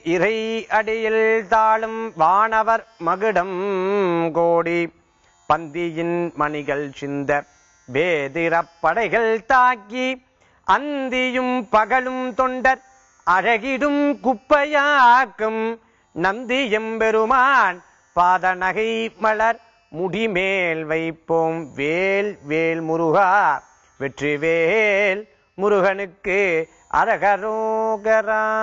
இறை அடியில் தாழும் வானவர் மகுடம் கோடி பந்தியின் மணிகள் சிந்த வேதிரப் படைகள் தாக்கி அந்தியும் பகலும் தொண்டர் அழகிடும் குப்பையாக்கும் நந்தியம் பெருமான் பாதநகை மலர் முடிமேல் வைப்போம் வேல் வேல் முருகா வெற்றிவேல் முருகனுக்கு அரகரோகரா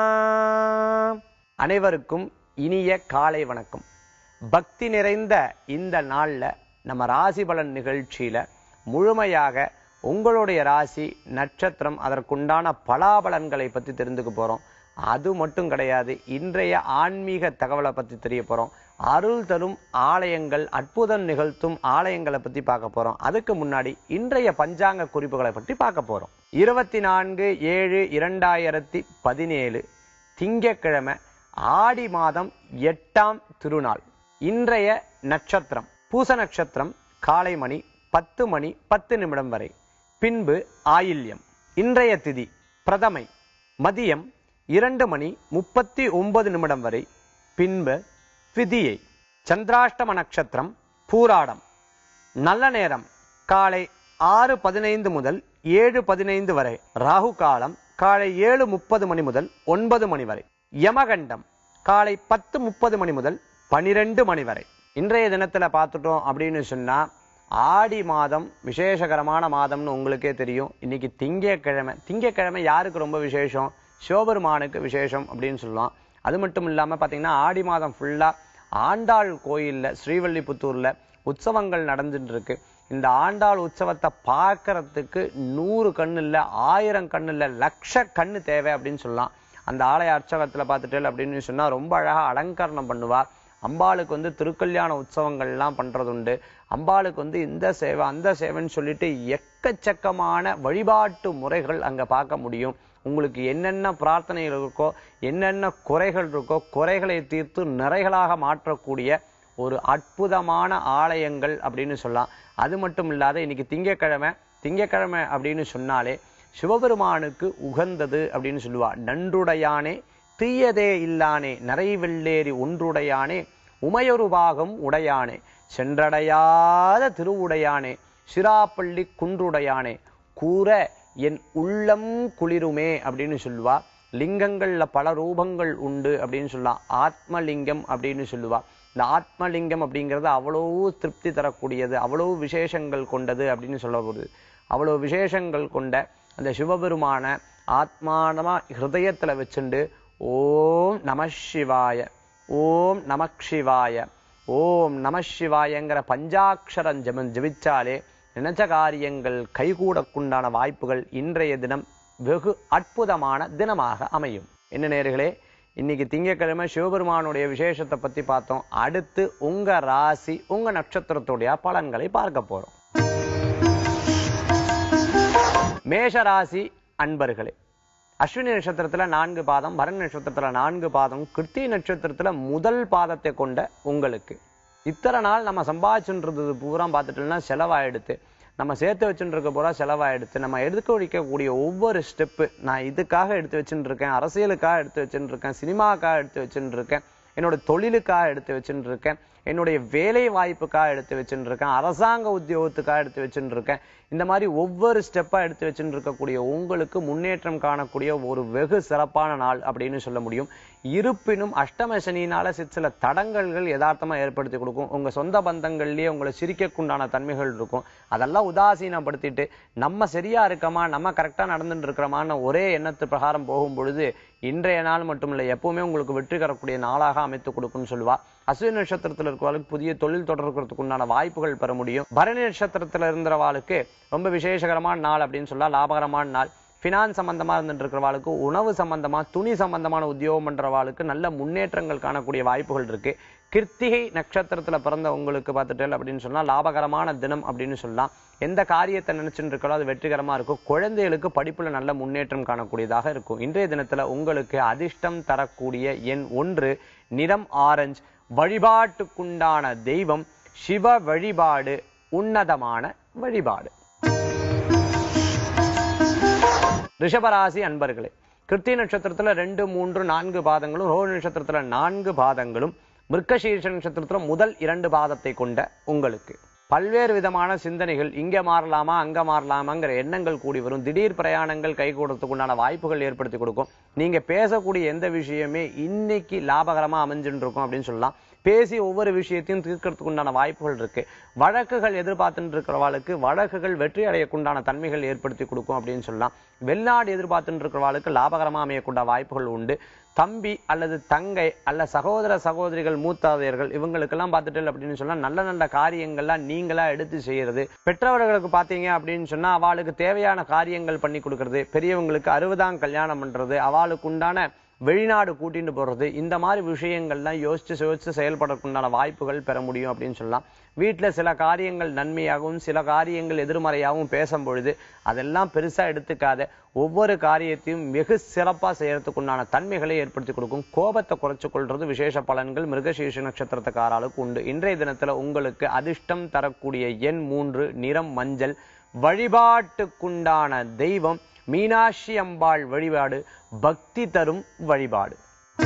அனைவருக்கும் இனிய காலை வணக்கம் பக்தி நிறைந்த இந்த நாள்ல நம்ம ராசி பலன் நிகழ்ச்சியில முழுமையாக உங்களுடைய ராசி நட்சத்திரம் அதற்குண்டான பலாபலன்களை பத்தி தெரிந்துக்க போறோம் அது மட்டும் கிடையாது இன்றைய ஆன்மீக தகவலை பத்தி தெரிய போறோம் அருள் தரும் ஆலயங்கள் அற்புதம் நிகழ்த்தும் ஆலயங்களை பத்தி பார்க்க போறோம் அதுக்கு முன்னாடி இன்றைய பஞ்சாங்க குறிப்புகளை பற்றி பார்க்க போறோம் இருபத்தி நான்கு ஏழு இரண்டாயிரத்தி பதினேழு திங்கட்கிழமை ஆடி மாதம் எட்டாம் திருநாள் இன்றைய நட்சத்திரம் பூச நட்சத்திரம் காலை மணி பத்து மணி பத்து நிமிடம் வரை பின்பு ஆயில்யம் இன்றைய திதி பிரதமை மதியம் இரண்டு மணி முப்பத்தி ஒன்பது நிமிடம் வரை பின்பு விதியை சந்திராஷ்டம நட்சத்திரம் பூராடம் நல்ல நேரம் காலை ஆறு பதினைந்து முதல் ஏழு பதினைந்து வரை ராகு காலம் காலை ஏழு முப்பது மணி முதல் ஒன்பது மணி வரை யமகண்டம் காலை பத்து முப்பது மணி முதல் பனிரெண்டு மணி வரை இன்றைய தினத்துல பார்த்துட்டோம் அப்படின்னு சொன்னா ஆடி மாதம் விசேஷகரமான மாதம்னு உங்களுக்கே தெரியும் இன்னைக்கு திங்கக்கிழமை திங்கக்கிழமை யாருக்கு ரொம்ப விசேஷம் சிவபெருமானுக்கு விசேஷம் அப்படின்னு சொல்லலாம் அது மட்டும் இல்லாம பாத்தீங்கன்னா ஆடி மாதம் ஃபுல்லா ஆண்டாள் கோயில்ல ஸ்ரீவல்லிபுத்தூர்ல உற்சவங்கள் நடந்துட்டு இருக்கு இந்த ஆண்டாள் உற்சவத்தை பார்க்கறதுக்கு நூறு கண்ணு இல்ல ஆயிரம் கண்ணு இல்ல லட்ச கண்ணு தேவை அப்படின்னு சொல்லலாம் அந்த ஆலய அர்ச்சகத்துல பார்த்துட்டு அப்படின்னு சொன்னா ரொம்ப அழகா அலங்கரணம் பண்ணுவா அம்பாளுக்கு வந்து திருக்கல்யாண உற்சவங்கள் எல்லாம் பண்றது உண்டு அம்பாளுக்கு வந்து இந்த சேவை அந்த சேவைன்னு சொல்லிட்டு எக்கச்சக்கமான வழிபாட்டு முறைகள் அங்க பார்க்க முடியும் உங்களுக்கு என்னென்ன பிரார்த்தனைகள் இருக்கோ என்னென்ன குறைகள் இருக்கோ குறைகளை தீர்த்து நிறைகளாக மாற்றக்கூடிய ஒரு அற்புதமான ஆலயங்கள் அப்படின்னு சொல்லலாம் அது மட்டும் இல்லாத இன்னைக்கு திங்கக்கிழமை திங்கக்கிழமை அப்படின்னு சொன்னாலே சிவபெருமானுக்கு உகந்தது அப்படின்னு சொல்லுவா நன்றுடையானே தீயதே இல்லானே நிறைவெள்ளேறி ஒன்றுடையானே உமையொரு பாகம் உடையானே சென்றடையாத திருவுடையானே சிராப்பள்ளி குன்றுடையானே கூற என் உள்ளம் குளிருமே அப்படின்னு சொல்லுவா லிங்கங்கள்ல பல ரூபங்கள் உண்டு அப்படின்னு சொல்லலாம் ஆத்மலிங்கம் அப்படின்னு சொல்லுவா இந்த ஆத்மலிங்கம் அப்படிங்கிறது அவ்வளவு திருப்தி தரக்கூடியது அவ்வளவு விசேஷங்கள் கொண்டது அப்படின்னு சொல்லப்படுது அவ்வளவு விசேஷங்கள் கொண்ட அந்த சிவபெருமான ஆத்மானமா ஹிருதயத்துல வச்சுண்டு ஓம் நம சிவாய ஓம் நம சிவாய ஓம் நம சிவாயங்கிற பஞ்சாட்சரம் ஜெபம் ஜெபிச்சாலே நினைச்ச காரியங்கள் கைகூடக்குண்டான வாய்ப்புகள் இன்றைய தினம் வெகு அற்புதமான தினமாக அமையும் என்ன நேர்களே இன்னைக்கு திங்கட்கிழமை சிவபெருமானுடைய விசேஷத்தை பத்தி பார்த்தோம் அடுத்து உங்க ராசி உங்க நட்சத்திரத்துடைய பலன்களை பார்க்க போறோம் மேஷ ராசி அன்பர்களே அஸ்வினி நட்சத்திரத்துல நான்கு பாதம் பரண் நட்சத்திரத்துல நான்கு பாதம் கிருத்தி நட்சத்திரத்துல முதல் பாதத்தை கொண்ட உங்களுக்கு இத்தனை நாள் நம்ம சம்பாதிச்சுன்றது பூரா பார்த்துட்டோம்னா செலவாயிடுத்து நம்ம சேர்த்து வச்சுட்டு இருக்க பூரா செலவாயிடுத்து நம்ம எடுக்க வைக்கக்கூடிய ஒவ்வொரு ஸ்டெப்பு நான் இதுக்காக எடுத்து வச்சுட்டு இருக்கேன் அரசியலுக்காக எடுத்து வச்சுட்டு இருக்கேன் சினிமாக்காக எடுத்து வச்சுட்டு இருக்கேன் என்னோட தொழிலுக்காக எடுத்து வச்சுட்டு இருக்கேன் என்னுடைய வேலை வாய்ப்புக்காக எடுத்து வச்சுட்டு இருக்கேன் அரசாங்க உத்தியோகத்துக்காக எடுத்து வச்சுட்டு இருக்கேன் இந்த மாதிரி ஒவ்வொரு ஸ்டெப்பா எடுத்து வச்சுட்டு இருக்கக்கூடிய உங்களுக்கு முன்னேற்றம் காணக்கூடிய ஒரு வெகு சிறப்பான நாள் அப்படின்னு சொல்ல முடியும் இருப்பினும் அஷ்டம சனியினால சில சில தடங்கல்கள் யதார்த்தமா ஏற்படுத்தி கொடுக்கும் உங்க சொந்த பந்தங்கள்லயே உங்களை சிரிக்கக்குண்டான தன்மைகள் இருக்கும் அதெல்லாம் உதாசீனப்படுத்திட்டு நம்ம சரியா இருக்கமா நம்ம கரெக்டா நடந்துட்டு இருக்கிறோமான ஒரே எண்ணத்து பிரகாரம் போகும் பொழுது இன்றைய நாள் மட்டும் இல்லை எப்பவுமே உங்களுக்கு வெற்றி தரக்கூடிய நாளாக அமைத்து கொடுக்கும்னு சொல்லுவா அஸ்வினி நட்சத்திரத்தில் இருக்கிறவர்களுக்கு புதிய தொழில் தொடர்கிறதுக்கு உண்டான வாய்ப்புகள் பெற முடியும் பரணி நட்சத்திரத்தில் இருந்தவாளுக்கு ரொம்ப விசேஷகரமான நாள் அப்படின்னு சொல்லலாம் லாபகரமான நாள் ஃபினான்ஸ் சம்பந்தமா இருந்துட்டு இருக்கிறவாளுக்கு உணவு சம்பந்தமா துணி சம்பந்தமான உத்தியோகம் பண்றவாளுக்கு நல்ல முன்னேற்றங்கள் காணக்கூடிய வாய்ப்புகள் இருக்கு கிருத்திகை நட்சத்திரத்துல பிறந்த உங்களுக்கு பார்த்துட்டு அப்படின்னு சொன்னா லாபகரமான தினம் அப்படின்னு சொல்லலாம் எந்த காரியத்தை நினைச்சுட்டு இருக்கோ அது வெற்றிகரமா இருக்கும் குழந்தைகளுக்கு படிப்புல நல்ல முன்னேற்றம் காணக்கூடியதாக இருக்கும் இன்றைய தினத்துல உங்களுக்கு அதிர்ஷ்டம் தரக்கூடிய எண் ஒன்று நிறம் ஆரஞ்சு வழிபாட்டுக்குண்டான தெய்வம் சிவ வழிபாடு உன்னதமான வழிபாடு ரிஷபராசி அன்பர்களே கிருத்திய நட்சத்திரத்துல ரெண்டு மூன்று நான்கு பாதங்களும் ரோஹி நட்சத்திரத்துல நான்கு பாதங்களும் மிருக்கசீர்ஷ நட்சத்திரத்துல முதல் இரண்டு பாதத்தை கொண்ட உங்களுக்கு பல்வேறு விதமான சிந்தனைகள் இங்க மாறலாமா அங்க மாறலாமாங்கிற எண்ணங்கள் கூடி வரும் திடீர் பிரயாணங்கள் கை கொடுத்துக்குண்டான வாய்ப்புகள் ஏற்படுத்தி கொடுக்கும் நீங்க பேசக்கூடிய எந்த விஷயமே இன்னைக்கு லாபகரமா அமைஞ்சுட்டு இருக்கும் அப்படின்னு சொல்லலாம் பேசி ஒவ்வொரு விஷயத்தையும் தீர்க்கறதுக்கு உண்டான வாய்ப்புகள் இருக்கு வழக்குகள் எதிர்பார்த்துட்டு இருக்கிறவாளுக்கு வழக்குகள் வெற்றி அடையக்குண்டான தன்மைகள் ஏற்படுத்தி கொடுக்கும் அப்படின்னு சொல்லலாம் வெளிநாடு எதிர்பார்த்துட்டு இருக்கிறவாளுக்கு லாபகரமா அமையக்கூடிய வாய்ப்புகள் உண்டு தம்பி அல்லது தங்கை அல்ல சகோதர சகோதரிகள் மூத்தாதையர்கள் இவங்களுக்கெல்லாம் பார்த்துட்டு அப்படின்னு சொன்னா நல்ல நல்ல காரியங்கள்லாம் நீங்களா எடுத்து செய்யறது பெற்றவர்களுக்கு பார்த்தீங்க அப்படின்னு சொன்னா அவளுக்கு தேவையான காரியங்கள் பண்ணி கொடுக்கறது பெரியவங்களுக்கு அறுபதாம் கல்யாணம் பண்றது அவளுக்கு உண்டான வெளிநாடு கூட்டிட்டு போறது இந்த மாதிரி விஷயங்கள்லாம் யோசிச்சு யோசிச்சு செயல்படறதுக்குண்டான வாய்ப்புகள் பெற முடியும் அப்படின்னு சொல்லலாம் வீட்டுல சில காரியங்கள் நன்மையாகவும் சில காரியங்கள் எதிர்மறையாகவும் பேசும் பொழுது அதெல்லாம் பெருசா எடுத்துக்காத ஒவ்வொரு காரியத்தையும் வெகு சிறப்பா செய்யறதுக்குண்டான தன்மைகளை ஏற்படுத்தி கொடுக்கும் கோபத்தை குறைச்சு கொள்றது விசேஷ பலன்கள் மிருகசீர்ஷ நட்சத்திரத்துக்காராளுக்கு உண்டு இன்றைய தினத்துல உங்களுக்கு அதிர்ஷ்டம் தரக்கூடிய எண் மூன்று நிறம் மஞ்சள் வழிபாட்டுக்குண்டான தெய்வம் மீனாட்சி அம்பாள் வழிபாடு பக்தி தரும் வழிபாடு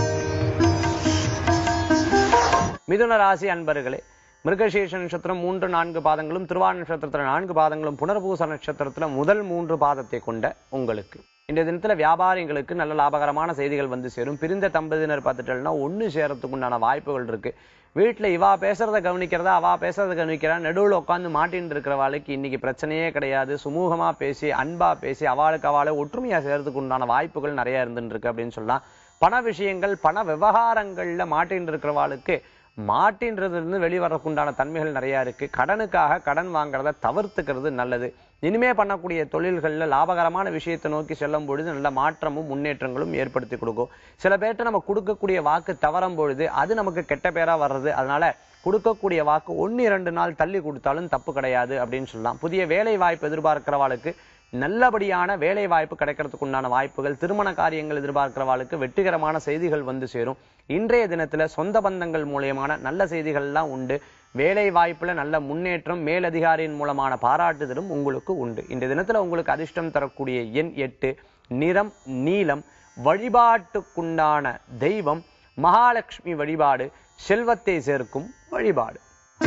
மிதுன ராசி அன்பர்களே மிருகசீர்ஷ நட்சத்திரம் மூன்று நான்கு பாதங்களும் திருவான நட்சத்திரத்துல நான்கு பாதங்களும் புனர்பூச நட்சத்திரத்துல முதல் மூன்று பாதத்தை கொண்ட உங்களுக்கு இந்த தினத்துல வியாபாரிகளுக்கு நல்ல லாபகரமான செய்திகள் வந்து சேரும் பிரிந்த தம்பதியினர் பார்த்துட்டோம்னா ஒண்ணு சேரத்துக்கு உண்டான வாய்ப்புகள் இருக்கு வீட்டுல இவா பேசுறத கவனிக்கிறதா அவா பேசுறத கவனிக்கிறா நடுவுல உட்காந்து மாட்டின்னு இருக்கிறவாளுக்கு இன்னைக்கு பிரச்சனையே கிடையாது சுமூகமா பேசி அன்பா பேசி அவளுக்கு அவளை ஒற்றுமையா சேர்றதுக்கு உண்டான வாய்ப்புகள் நிறைய இருந்துட்டு இருக்கு அப்படின்னு சொல்லலாம் பண விஷயங்கள் பண விவகாரங்கள்ல மாட்டின்னு இருக்கிறவாளுக்கு மாட்டின்றதுலேருந்து வெளிவரக்குண்டான தன்மைகள் நிறைய இருக்கு கடனுக்காக கடன் வாங்குறத தவிர்த்துக்கிறது நல்லது இனிமே பண்ணக்கூடிய தொழில்கள்ல லாபகரமான விஷயத்தை நோக்கி செல்லும் பொழுது நல்ல மாற்றமும் முன்னேற்றங்களும் ஏற்படுத்தி கொடுக்கும் சில பேர்ட்ட நம்ம கொடுக்கக்கூடிய வாக்கு தவறும் பொழுது அது நமக்கு கெட்ட பேரா வர்றது அதனால கொடுக்கக்கூடிய வாக்கு ஒன்னு இரண்டு நாள் தள்ளி கொடுத்தாலும் தப்பு கிடையாது அப்படின்னு சொல்லலாம் புதிய வேலை வாய்ப்பு எதிர்பார்க்கிறவாளுக்கு நல்லபடியான வேலை வாய்ப்பு கிடைக்கிறதுக்கு உண்டான வாய்ப்புகள் திருமண காரியங்கள் எதிர்பார்க்கிறவாளுக்கு வெற்றிகரமான செய்திகள் வந்து சேரும் இன்றைய தினத்துல சொந்த பந்தங்கள் மூலியமான நல்ல செய்திகள் எல்லாம் உண்டு வேலை வாய்ப்புல நல்ல முன்னேற்றம் மேலதிகாரியின் மூலமான பாராட்டுதலும் உங்களுக்கு உண்டு இந்த தினத்துல உங்களுக்கு அதிர்ஷ்டம் தரக்கூடிய எண் எட்டு நிறம் நீலம் வழிபாட்டுக்குண்டான தெய்வம் மகாலட்சுமி வழிபாடு செல்வத்தை சேர்க்கும் வழிபாடு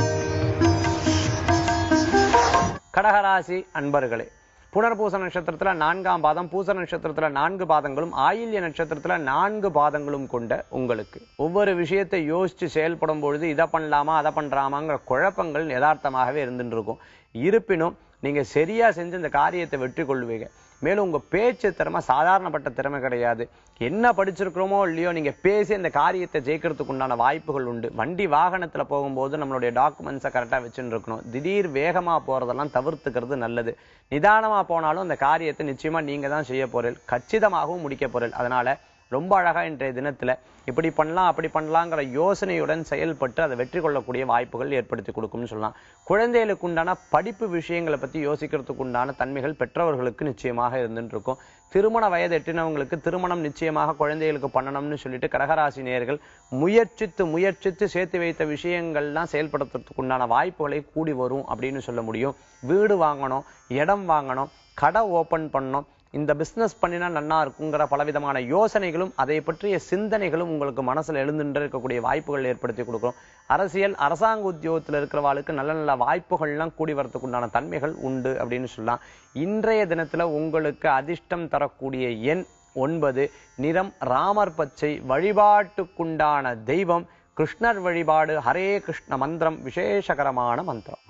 கடகராசி அன்பர்களே புனர்பூச நட்சத்திரத்துல நான்காம் பாதம் பூச நட்சத்திரத்துல நான்கு பாதங்களும் ஆயில்ய நட்சத்திரத்துல நான்கு பாதங்களும் கொண்ட உங்களுக்கு ஒவ்வொரு விஷயத்தை யோசிச்சு செயல்படும் பொழுது இதை பண்ணலாமா அதை பண்றாமாங்கிற குழப்பங்கள் யதார்த்தமாகவே இருந்துட்டு இருக்கும் இருப்பினும் நீங்க சரியா செஞ்சு இந்த காரியத்தை வெற்றி கொள்வீங்க மேலும் உங்க பேச்சு திறமை சாதாரணப்பட்ட திறமை கிடையாது என்ன படிச்சிருக்கிறோமோ இல்லையோ நீங்க பேசி அந்த காரியத்தை ஜெயிக்கிறதுக்கு உண்டான வாய்ப்புகள் உண்டு வண்டி வாகனத்துல போகும்போது நம்மளுடைய டாக்குமெண்ட்ஸை கரெக்டா வச்சுட்டு இருக்கணும் திடீர் வேகமா போறதெல்லாம் தவிர்த்துக்கிறது நல்லது நிதானமா போனாலும் அந்த காரியத்தை நிச்சயமா நீங்க தான் செய்ய போறீர்கள் கச்சிதமாகவும் முடிக்க போறீர்கள் அதனால ரொம்ப அழகா இன்றைய தினத்துல இப்படி பண்ணலாம் அப்படி பண்ணலாங்கிற யோசனையுடன் செயல்பட்டு அதை வெற்றி கொள்ளக்கூடிய வாய்ப்புகள் ஏற்படுத்தி கொடுக்கும்னு சொல்லலாம் குழந்தைகளுக்கு உண்டான படிப்பு விஷயங்களை பத்தி யோசிக்கிறதுக்கு உண்டான தன்மைகள் பெற்றவர்களுக்கு நிச்சயமாக இருந்துட்டு இருக்கும் திருமண வயது எட்டினவங்களுக்கு திருமணம் நிச்சயமாக குழந்தைகளுக்கு பண்ணணும்னு சொல்லிட்டு கடகராசி நேயர்கள் முயற்சித்து முயற்சித்து சேர்த்து வைத்த விஷயங்கள்லாம் செயல்படுத்துறதுக்கு உண்டான வாய்ப்புகளை கூடி வரும் அப்படின்னு சொல்ல முடியும் வீடு வாங்கணும் இடம் வாங்கணும் கடை ஓபன் பண்ணணும் இந்த பிசினஸ் பண்ணினா நன்னா இருக்குங்கிற பலவிதமான யோசனைகளும் அதை பற்றிய சிந்தனைகளும் உங்களுக்கு மனசுல எழுந்துட்டு இருக்கக்கூடிய வாய்ப்புகள் ஏற்படுத்தி கொடுக்கும் அரசியல் அரசாங்க உத்தியோகத்தில் இருக்கிறவாளுக்கு நல்ல நல்ல வாய்ப்புகள்லாம் கூடி வரதுக்கு உண்டான தன்மைகள் உண்டு அப்படின்னு சொல்லலாம் இன்றைய தினத்துல உங்களுக்கு அதிர்ஷ்டம் தரக்கூடிய எண் ஒன்பது நிறம் ராமர் பச்சை வழிபாட்டுக்குண்டான தெய்வம் கிருஷ்ணர் வழிபாடு ஹரே கிருஷ்ண மந்திரம் விசேஷகரமான மந்திரம்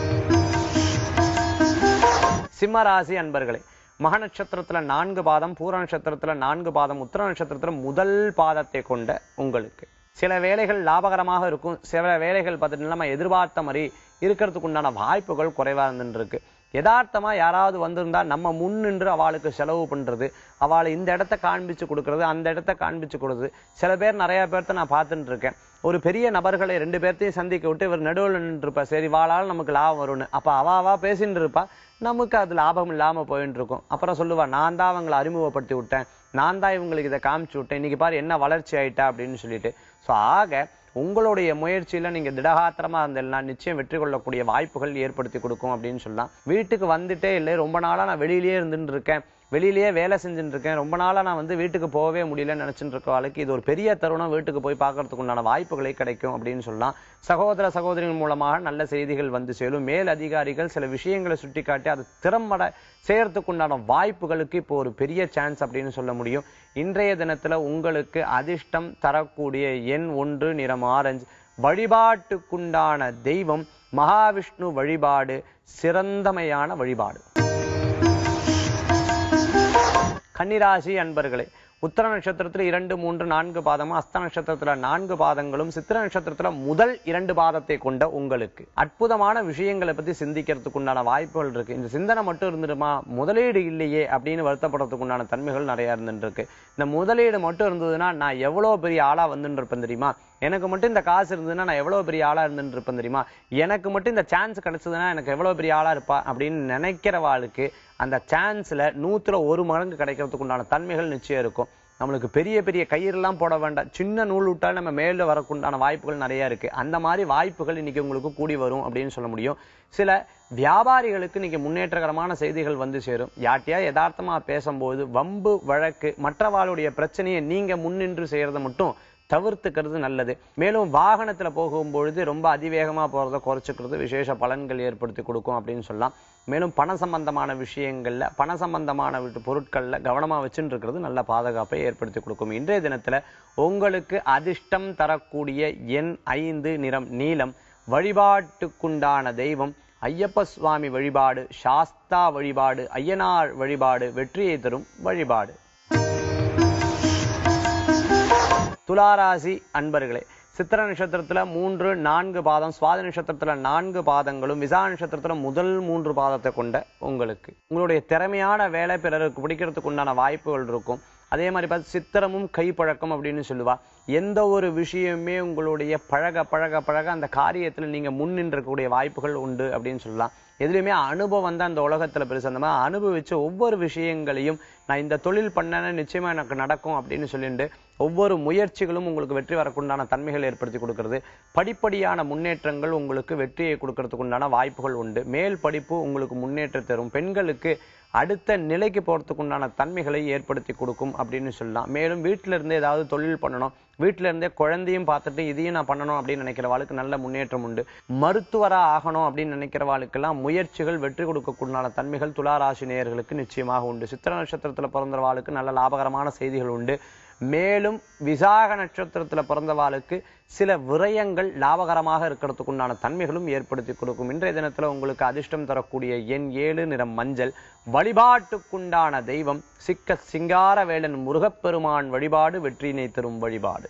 சிம்மராசி அன்பர்களே மக நட்சத்திரத்துல நான்கு பாதம் பூர நட்சத்திரத்துல நான்கு பாதம் உத்தர நட்சத்திரத்துல முதல் பாதத்தை கொண்ட உங்களுக்கு சில வேலைகள் லாபகரமாக இருக்கும் சில வேலைகள் பார்த்துட்டு நம்ம எதிர்பார்த்த மாதிரி இருக்கிறதுக்கு உண்டான வாய்ப்புகள் குறைவா இருந்துட்டு இருக்கு யதார்த்தமா யாராவது வந்திருந்தா நம்ம முன் நின்று அவளுக்கு செலவு பண்றது அவளை இந்த இடத்த காண்பிச்சு கொடுக்கறது அந்த இடத்த காண்பிச்சு கொடுக்குறது சில பேர் நிறைய பேர்த்த நான் பார்த்துட்டு இருக்கேன் ஒரு பெரிய நபர்களை ரெண்டு பேர்த்தையும் சந்திக்க விட்டு இவர் நடுவில் நின்று இருப்பா சரி வாழால் நமக்கு லாபம் வரும்னு அப்ப அவ அவா பேசிட்டு இருப்பா நமக்கு அது லாபம் இல்லாம போயிட்டு இருக்கும் அப்புறம் சொல்லுவா நான் தான் அவங்களை அறிமுகப்படுத்தி விட்டேன் நான் தான் இவங்களுக்கு இதை காமிச்சு விட்டேன் இன்னைக்கு பாரு என்ன வளர்ச்சி ஆயிட்டா அப்படின்னு சொல்லிட்டு ஸோ ஆக உங்களுடைய முயற்சியில நீங்க திடகாத்திரமா இருந்தேன்னா நிச்சயம் வெற்றி கொள்ளக்கூடிய வாய்ப்புகள் ஏற்படுத்தி கொடுக்கும் அப்படின்னு சொல்லலாம் வீட்டுக்கு வந்துட்டே இல்லை ரொம்ப நாளா நான் வெளியிலேயே இருந்துட்டு இருக்கேன் வெளியிலேயே வேலை செஞ்சுட்டு இருக்கேன் ரொம்ப நாளா நான் வந்து வீட்டுக்கு போகவே முடியலன்னு நினைச்சிட்டு இருக்க வாழ்க்கை இது ஒரு பெரிய தருணம் வீட்டுக்கு போய் பார்க்கறதுக்கு உண்டான வாய்ப்புகளை கிடைக்கும் அப்படின்னு சொல்லலாம் சகோதர சகோதரிகள் மூலமாக நல்ல செய்திகள் வந்து சேரும் மேல் அதிகாரிகள் சில விஷயங்களை சுட்டிக்காட்டி அது திறம்பட செய்யறதுக்கு உண்டான வாய்ப்புகளுக்கு இப்போ ஒரு பெரிய சான்ஸ் அப்படின்னு சொல்ல முடியும் இன்றைய தினத்துல உங்களுக்கு அதிர்ஷ்டம் தரக்கூடிய எண் ஒன்று நிறம் ஆரஞ்சு வழிபாட்டுக்குண்டான தெய்வம் மகாவிஷ்ணு வழிபாடு சிறந்தமையான வழிபாடு கன்னிராசி அன்பர்களே உத்தர நட்சத்திரத்துல இரண்டு மூன்று நான்கு பாதமும் அஸ்த நட்சத்திரத்துல நான்கு பாதங்களும் சித்திர நட்சத்திரத்துல முதல் இரண்டு பாதத்தை கொண்ட உங்களுக்கு அற்புதமான விஷயங்களை பத்தி சிந்திக்கிறதுக்கு உண்டான வாய்ப்புகள் இருக்கு இந்த சிந்தனை மட்டும் இருந்துடுமா முதலீடு இல்லையே அப்படின்னு வருத்தப்படுறதுக்கு உண்டான தன்மைகள் நிறைய இருந்துட்டு இருக்கு இந்த முதலீடு மட்டும் இருந்ததுன்னா நான் எவ்வளவு பெரிய ஆளா வந்துட்டு இருப்பேன் தெரியுமா எனக்கு மட்டும் இந்த காசு இருந்ததுன்னா நான் எவ்வளவு பெரிய ஆளா இருந்துட்டு இருப்பேன் தெரியுமா எனக்கு மட்டும் இந்த சான்ஸ் கிடைச்சதுன்னா எனக்கு எவ்வளவு பெரிய ஆளா இருப்பா அப்படின்னு நினைக்கிறவாளுக்கு அந்த சான்ஸ்ல நூத்துல ஒரு மடங்கு கிடைக்கிறதுக்கு உண்டான தன்மைகள் நிச்சயம் இருக்கும் நம்மளுக்கு பெரிய பெரிய கயிறெல்லாம் போட வேண்டாம் சின்ன நூல் விட்டால் நம்ம மேல வரக்குண்டான வாய்ப்புகள் நிறைய இருக்கு அந்த மாதிரி வாய்ப்புகள் இன்னைக்கு உங்களுக்கு கூடி வரும் அப்படின்னு சொல்ல முடியும் சில வியாபாரிகளுக்கு இன்னைக்கு முன்னேற்றகரமான செய்திகள் வந்து சேரும் யார்ட்டையா யதார்த்தமா பேசும்போது வம்பு வழக்கு மற்றவாளுடைய பிரச்சனையை நீங்க முன்னின்று செய்யறதை மட்டும் தவிர்த்துக்கிறது நல்லது மேலும் வாகனத்துல போகும்பொழுது ரொம்ப அதிவேகமா போறதை குறைச்சிக்கிறது விசேஷ பலன்கள் ஏற்படுத்தி கொடுக்கும் அப்படின்னு சொல்லலாம் மேலும் பண சம்பந்தமான விஷயங்கள்ல பண சம்பந்தமான வீட்டு பொருட்கள்ல கவனமா வச்சுட்டு இருக்கிறது நல்ல பாதுகாப்பை ஏற்படுத்தி கொடுக்கும் இன்றைய தினத்துல உங்களுக்கு அதிர்ஷ்டம் தரக்கூடிய எண் ஐந்து நிறம் நீலம் வழிபாட்டுக்குண்டான தெய்வம் ஐயப்ப சுவாமி வழிபாடு சாஸ்தா வழிபாடு ஐயனார் வழிபாடு வெற்றியை தரும் வழிபாடு துளாராசி அன்பர்களே சித்திர நட்சத்திரத்துல மூன்று நான்கு பாதம் சுவாதி நட்சத்திரத்துல நான்கு பாதங்களும் விசா நட்சத்திரத்துல முதல் மூன்று பாதத்தை கொண்ட உங்களுக்கு உங்களுடைய திறமையான வேலை பிறருக்கு பிடிக்கிறதுக்கு உண்டான வாய்ப்புகள் இருக்கும் அதே மாதிரி பார்த்து சித்திரமும் கைப்பழக்கம் அப்படின்னு சொல்லுவா எந்த ஒரு விஷயமே உங்களுடைய பழக பழக பழக அந்த காரியத்துல நீங்க முன் நின்றக்கூடிய வாய்ப்புகள் உண்டு அப்படின்னு சொல்லலாம் எதுலையுமே அனுபவம் தான் அந்த உலகத்துல பெருசு அந்த மாதிரி அனுபவிச்ச ஒவ்வொரு விஷயங்களையும் நான் இந்த தொழில் பண்ணேன்னா நிச்சயமா எனக்கு நடக்கும் அப்படின்னு சொல்லிட்டு ஒவ்வொரு முயற்சிகளும் உங்களுக்கு வெற்றி வரக்குண்டான தன்மைகள் ஏற்படுத்தி கொடுக்கிறது படிப்படியான முன்னேற்றங்கள் உங்களுக்கு வெற்றியை கொடுக்கறதுக்கு உண்டான வாய்ப்புகள் உண்டு மேல் படிப்பு உங்களுக்கு முன்னேற்றம் தரும் பெண்களுக்கு அடுத்த நிலைக்கு போறதுக்கு உண்டான தன்மைகளை ஏற்படுத்தி கொடுக்கும் அப்படின்னு சொல்லலாம் மேலும் வீட்டில இருந்து ஏதாவது தொழில் பண்ணணும் வீட்டில இருந்தே குழந்தையும் பார்த்துட்டு இதையும் நான் பண்ணணும் அப்படின்னு நினைக்கிறவாளுக்கு நல்ல முன்னேற்றம் உண்டு மருத்துவரா ஆகணும் அப்படின்னு நினைக்கிறவாளுக்கெல்லாம் முயற்சிகள் வெற்றி கொடுக்கக்கூடிய தன்மைகள் துளாராசி நேயர்களுக்கு நிச்சயமாக உண்டு சித்திர நட்சத்திரத்துல பிறந்தவாளுக்கு நல்ல லாபகரமான செய்திகள் உண்டு மேலும் விசாக நட்சத்திரத்துல பிறந்தவாளுக்கு சில விரயங்கள் லாபகரமாக இருக்கிறதுக்கு உண்டான தன்மைகளும் ஏற்படுத்தி கொடுக்கும் இன்றைய தினத்துல உங்களுக்கு அதிர்ஷ்டம் தரக்கூடிய எண் ஏழு நிறம் மஞ்சள் வழிபாட்டுக்குண்டான தெய்வம் சிக்க சிங்காரவேலன் முருகப்பெருமான் வழிபாடு வெற்றியினை தரும் வழிபாடு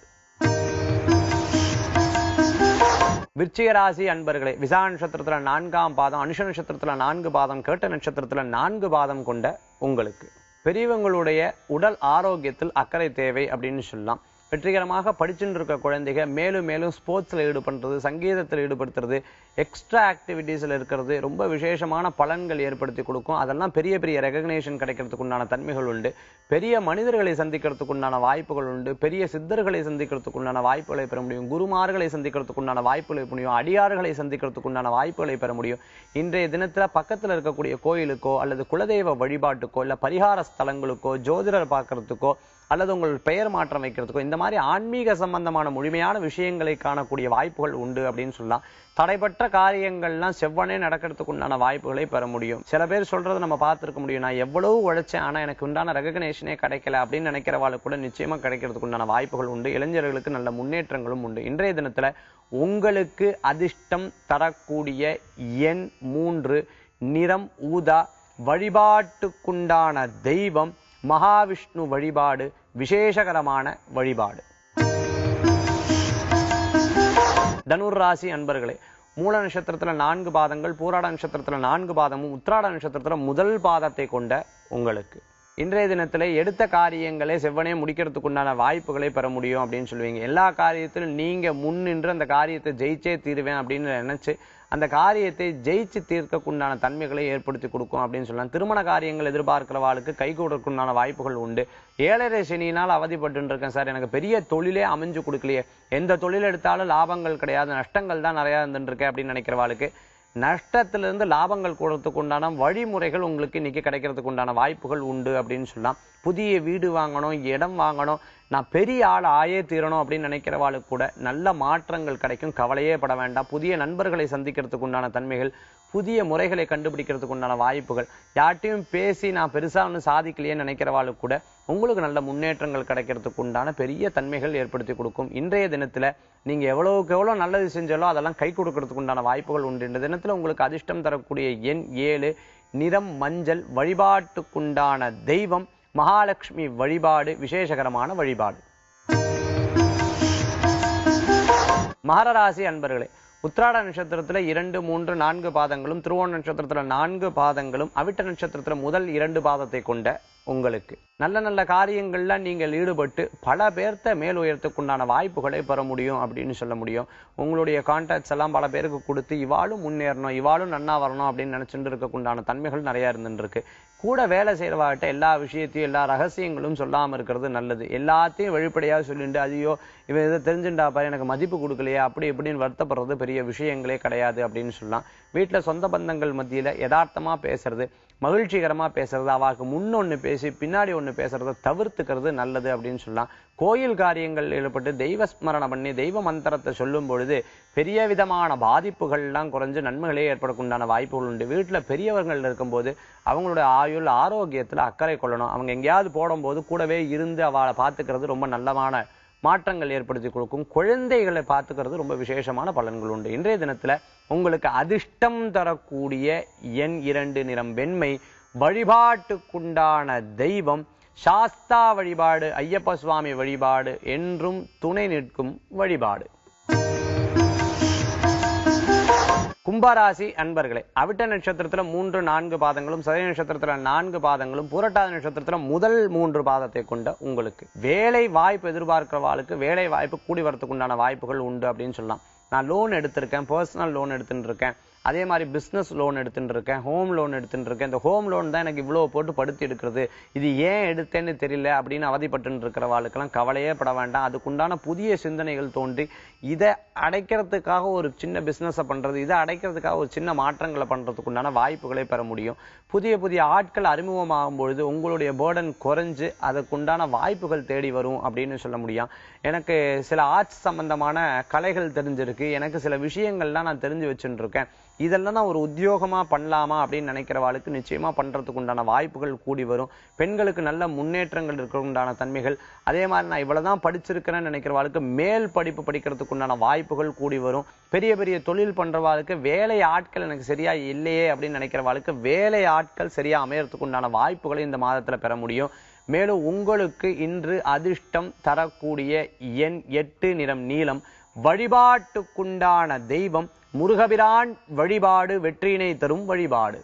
விருச்சிக ராசி அன்பர்களே விசா நட்சத்திரத்துல நான்காம் பாதம் அனுஷ நட்சத்திரத்துல நான்கு பாதம் கேட்ட நட்சத்திரத்துல நான்கு பாதம் கொண்ட உங்களுக்கு பெரியவங்களுடைய உடல் ஆரோக்கியத்தில் அக்கறை தேவை அப்படின்னு சொல்லலாம் வெற்றிகரமாக படிச்சுட்டு இருக்க குழந்தைங்க மேலும் மேலும் ஸ்போர்ட்ஸ்ல ஈடுபடுறது சங்கீதத்தில் ஈடுபடுத்துறது எக்ஸ்ட்ரா ஆக்டிவிட்டீஸ்ல இருக்கிறது ரொம்ப விசேஷமான பலன்கள் ஏற்படுத்தி கொடுக்கும் அதெல்லாம் பெரிய பெரிய ரெகக்னேஷன் கிடைக்கிறதுக்கு உண்டான தன்மைகள் உண்டு பெரிய மனிதர்களை சந்திக்கிறதுக்கு உண்டான வாய்ப்புகள் உண்டு பெரிய சித்தர்களை சந்திக்கிறதுக்கு உண்டான வாய்ப்புகளை பெற முடியும் குருமார்களை சந்திக்கிறதுக்கு உண்டான வாய்ப்புகளை பெற முடியும் அடியார்களை சந்திக்கிறதுக்கு உண்டான வாய்ப்புகளை பெற முடியும் இன்றைய தினத்துல பக்கத்துல இருக்கக்கூடிய கோயிலுக்கோ அல்லது குலதெய்வ வழிபாட்டுக்கோ இல்ல பரிகார ஸ்தலங்களுக்கோ ஜோதிடர் பார்க்கறதுக்கோ அல்லது உங்கள் பெயர் மாற்றம் வைக்கிறதுக்கோ இந்த மாதிரி ஆன்மீக சம்பந்தமான முழுமையான விஷயங்களை காணக்கூடிய வாய்ப்புகள் உண்டு அப்படின்னு சொல்லலாம் தடைப்பட்ட காரியங்கள்லாம் செவ்வனே நடக்கிறதுக்கு உண்டான வாய்ப்புகளை பெற முடியும் சில பேர் சொல்றதை நம்ம பார்த்திருக்க முடியும் நான் எவ்வளவு உழைச்சேன் ஆனா எனக்கு உண்டான ரெகக்னேஷனே கிடைக்கல அப்படின்னு நினைக்கிறவாளுக்கு கூட நிச்சயமா கிடைக்கிறதுக்கு உண்டான வாய்ப்புகள் உண்டு இளைஞர்களுக்கு நல்ல முன்னேற்றங்களும் உண்டு இன்றைய தினத்துல உங்களுக்கு அதிர்ஷ்டம் தரக்கூடிய எண் மூன்று நிறம் ஊதா வழிபாட்டுக்குண்டான தெய்வம் மகாவிஷ்ணு வழிபாடு விசேஷகரமான வழிபாடு தனுர் ராசி அன்பர்களே மூல நட்சத்திரத்துல நான்கு பாதங்கள் பூராட நட்சத்திரத்துல நான்கு பாதமும் உத்திராட நட்சத்திரத்துல முதல் பாதத்தை கொண்ட உங்களுக்கு இன்றைய தினத்துல எடுத்த காரியங்களை செவ்வனே முடிக்கிறதுக்கு உண்டான வாய்ப்புகளை பெற முடியும் அப்படின்னு சொல்லுவீங்க எல்லா காரியத்திலும் நீங்க முன் நின்று அந்த காரியத்தை ஜெயிச்சே தீருவேன் அப்படின்னு நினைச்சு அந்த காரியத்தை ஜெயிச்சு தீர்க்கக்குண்டான தன்மைகளை ஏற்படுத்தி கொடுக்கும் அப்படின்னு சொல்லலாம் திருமண காரியங்கள் எதிர்பார்க்கிறவாளுக்கு கை கொடுக்கறதுக்குண்டான வாய்ப்புகள் உண்டு ஏழரை சனியினால் அவதிப்பட்டு இருக்கேன் சார் எனக்கு பெரிய தொழிலே அமைஞ்சு கொடுக்கலையே எந்த தொழில் எடுத்தாலும் லாபங்கள் கிடையாது நஷ்டங்கள் தான் நிறைய இருந்துட்டு இருக்கேன் அப்படின்னு நினைக்கிறவாளுக்கு நஷ்டத்திலிருந்து லாபங்கள் கூடறதுக்கு உண்டான வழிமுறைகள் உங்களுக்கு இன்னைக்கு கிடைக்கிறதுக்கு உண்டான வாய்ப்புகள் உண்டு அப்படின்னு சொல்லலாம் புதிய வீடு வாங்கணும் இடம் வாங்கணும் நான் பெரிய ஆள் ஆயே தீரணும் அப்படின்னு நினைக்கிறவாளுக்கு கூட நல்ல மாற்றங்கள் கிடைக்கும் கவலையே பட வேண்டாம் புதிய நண்பர்களை சந்திக்கிறதுக்கு உண்டான தன்மைகள் புதிய முறைகளை கண்டுபிடிக்கிறதுக்கு உண்டான வாய்ப்புகள் யார்ட்டையும் பேசி நான் பெருசா ஒன்றும் சாதிக்கலையே நினைக்கிறவாளுக்கு கூட உங்களுக்கு நல்ல முன்னேற்றங்கள் கிடைக்கிறதுக்கு உண்டான பெரிய தன்மைகள் ஏற்படுத்தி கொடுக்கும் இன்றைய தினத்துல நீங்க எவ்வளவுக்கு எவ்வளவு நல்லது செஞ்சாலோ அதெல்லாம் கை கொடுக்கறதுக்கு உண்டான வாய்ப்புகள் உண்டு இந்த தினத்துல உங்களுக்கு அதிர்ஷ்டம் தரக்கூடிய எண் ஏழு நிறம் மஞ்சள் வழிபாட்டுக்குண்டான தெய்வம் மகாலட்சுமி வழிபாடு விசேஷகரமான வழிபாடு மகர ராசி அன்பர்களே உத்திராட நட்சத்திரத்துல இரண்டு மூன்று நான்கு பாதங்களும் திருவோண நட்சத்திரத்துல நான்கு பாதங்களும் அவிட்ட நட்சத்திரத்துல முதல் இரண்டு பாதத்தை கொண்ட உங்களுக்கு நல்ல நல்ல காரியங்கள்ல நீங்கள் ஈடுபட்டு பல பேர்த்த மேல் உயரத்துக்குண்டான வாய்ப்புகளை பெற முடியும் அப்படின்னு சொல்ல முடியும் உங்களுடைய கான்டாக்ட்ஸ் எல்லாம் பல பேருக்கு கொடுத்து இவாளும் முன்னேறணும் இவாளும் நன்னா வரணும் அப்படின்னு நினைச்சுட்டு இருக்கக்குண்டான தன்மைகள் நிறைய இருந்துட்டு இருக்கு கூட வேலை செய்யறவாட்ட எல்லா விஷயத்தையும் எல்லா ரகசியங்களும் சொல்லாம இருக்கிறது நல்லது எல்லாத்தையும் வெளிப்படையா சொல்லிட்டு ஐயோ இவன் இதை தெரிஞ்சுட்டா பாரு எனக்கு மதிப்பு கொடுக்கலையே அப்படி இப்படின்னு வருத்தப்படுறது பெரிய விஷயங்களே கிடையாது அப்படின்னு சொல்லலாம் வீட்டுல சொந்த பந்தங்கள் மத்தியில யதார்த்தமா பேசுறது மகிழ்ச்சிகரமா பேசுறது அவாக்கு முன்னொன்னு பேசி பின்னாடி ஒண்ணு பேசுறத தவிர்த்துக்கிறது நல்லது அப்படின்னு சொல்லலாம் கோயில் காரியங்கள் ஈடுபட்டு தெய்வ ஸ்மரணம் பண்ணி தெய்வ மந்திரத்தை சொல்லும் பொழுது பெரிய விதமான பாதிப்புகள்லாம் குறைஞ்சு நன்மைகளே ஏற்படக்குண்டான வாய்ப்புகள் உண்டு வீட்டுல பெரியவர்கள் இருக்கும்போது அவங்களுடைய ஆயுள் ஆரோக்கியத்துல அக்கறை கொள்ளணும் அவங்க எங்கேயாவது போடும்போது கூடவே இருந்து அவளை பார்த்துக்கிறது ரொம்ப நல்லமான மாற்றங்கள் ஏற்படுத்தி கொடுக்கும் குழந்தைகளை பார்த்துக்கிறது ரொம்ப விசேஷமான பலன்கள் உண்டு இன்றைய தினத்துல உங்களுக்கு அதிர்ஷ்டம் தரக்கூடிய எண் இரண்டு நிறம் வெண்மை வழிபாட்டுக்குண்டான தெய்வம் சாஸ்தா வழிபாடு ஐயப்ப சுவாமி வழிபாடு என்றும் துணை நிற்கும் வழிபாடு கும்பராசி அன்பர்களே அவிட்ட நட்சத்திரத்துல மூன்று நான்கு பாதங்களும் சதய நட்சத்திரத்துல நான்கு பாதங்களும் புரட்டாதி நட்சத்திரத்துல முதல் மூன்று பாதத்தை கொண்ட உங்களுக்கு வேலை வாய்ப்பு எதிர்பார்க்கிறவாளுக்கு வேலை வாய்ப்பு கூடி வரத்துக்கு உண்டான வாய்ப்புகள் உண்டு அப்படின்னு சொல்லலாம் நான் லோன் எடுத்திருக்கேன் பர்சனல் லோன் எடுத்துட்டு இருக்கேன் அதே மாதிரி பிசினஸ் லோன் எடுத்துட்டு இருக்கேன் ஹோம் லோன் எடுத்துட்டு இருக்கேன் இந்த ஹோம் லோன் தான் எனக்கு இவ்வளவு போட்டு படுத்தி எடுக்கிறது இது ஏன் எடுத்தேன்னு தெரியல அப்படின்னு அவதிப்பட்டு இருக்கிறவாளுக்கெல்லாம் கவலையே பட வேண்டாம் அதுக்குண்டான புதிய சிந்தனைகள் தோன்றி இதை அடைக்கிறதுக்காக ஒரு சின்ன பிசினஸை பண்றது இதை அடைக்கிறதுக்காக ஒரு சின்ன மாற்றங்களை பண்றதுக்கு உண்டான வாய்ப்புகளை பெற முடியும் புதிய புதிய ஆட்கள் அறிமுகமாகும் பொழுது உங்களுடைய பேர்டன் குறைஞ்சு அதுக்குண்டான வாய்ப்புகள் தேடி வரும் அப்படின்னு சொல்ல முடியும் எனக்கு சில ஆர்ட்ஸ் சம்பந்தமான கலைகள் தெரிஞ்சிருக்கு எனக்கு சில விஷயங்கள்லாம் நான் தெரிஞ்சு வச்சுட்டு இருக்கேன் இதெல்லாம் நான் ஒரு உத்தியோகமா பண்ணலாமா அப்படின்னு நினைக்கிறவாளுக்கு நிச்சயமா பண்றதுக்கு உண்டான வாய்ப்புகள் கூடி வரும் பெண்களுக்கு நல்ல முன்னேற்றங்கள் இருக்க உண்டான தன்மைகள் அதே மாதிரி நான் இவ்வளவுதான் படிச்சிருக்கிறேன்னு நினைக்கிறவாளுக்கு மேல் படிப்பு படிக்கிறதுக்கு உண்டான வாய்ப்புகள் கூடி வரும் பெரிய பெரிய தொழில் பண்றவாளுக்கு வேலை ஆட்கள் எனக்கு சரியா இல்லையே அப்படின்னு நினைக்கிறவாளுக்கு வேலை ஆட்கள் சரியா அமையறதுக்கு உண்டான வாய்ப்புகளை இந்த மாதத்துல பெற முடியும் மேலும் உங்களுக்கு இன்று அதிர்ஷ்டம் தரக்கூடிய எண் எட்டு நிறம் நீலம் வழிபாட்டுக்குண்டான தெய்வம் முருகபிரான் வழிபாடு வெற்றியினை தரும் வழிபாடு